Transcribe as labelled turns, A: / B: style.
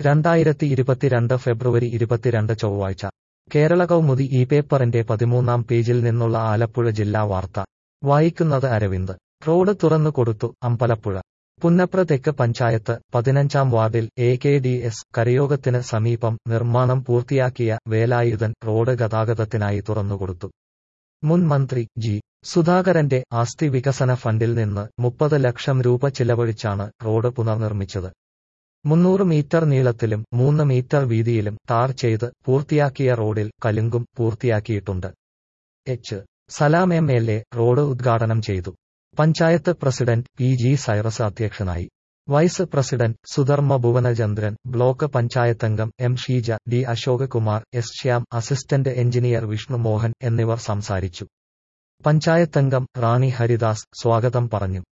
A: രണ്ടായിരത്തി ഇരുപത്തിരണ്ട് ഫെബ്രുവരി ഇരുപത്തിരണ്ട് ചൊവ്വാഴ്ച കേരള കൗമുദി ഈ പേപ്പറിന്റെ പതിമൂന്നാം പേജിൽ നിന്നുള്ള ആലപ്പുഴ ജില്ലാ വാർത്ത വായിക്കുന്നത് അരവിന്ദ് റോഡ് തുറന്നു കൊടുത്തു അമ്പലപ്പുഴ പുന്നപ്ര തെക്ക് പഞ്ചായത്ത് പതിനഞ്ചാം വാർഡിൽ എ കെ ഡി എസ് കരയോഗത്തിന് സമീപം നിർമ്മാണം പൂർത്തിയാക്കിയ വേലായുധൻ റോഡ് ഗതാഗതത്തിനായി തുറന്നുകൊടുത്തു മുൻ മന്ത്രി ജി സുധാകരന്റെ ആസ്തി വികസന ഫണ്ടിൽ നിന്ന് മുപ്പത് ലക്ഷം രൂപ ചിലവഴിച്ചാണ് റോഡ് പുനർനിർമ്മിച്ചത് മുന്നൂറ് മീറ്റർ നീളത്തിലും മൂന്ന് മീറ്റർ വീതിയിലും ടാർ ചെയ്ത് പൂർത്തിയാക്കിയ റോഡിൽ കലുങ്കും പൂർത്തിയാക്കിയിട്ടുണ്ട് H Salam M L A road ഉദ്ഘാടനം ചെയ്തു panchayat president P G Cyrus അധ്യക്ഷനായി vice president Sudharma Bhuvanachandran block പഞ്ചായത്തംഗം M Sheeja D Ashok Kumar S Shyam assistant engineer Vishnu Mohan എന്നിവർ സംസാരിച്ചു പഞ്ചായത്തംഗം റാണി ഹരിദാസ് സ്വാഗതം പറഞ്ഞു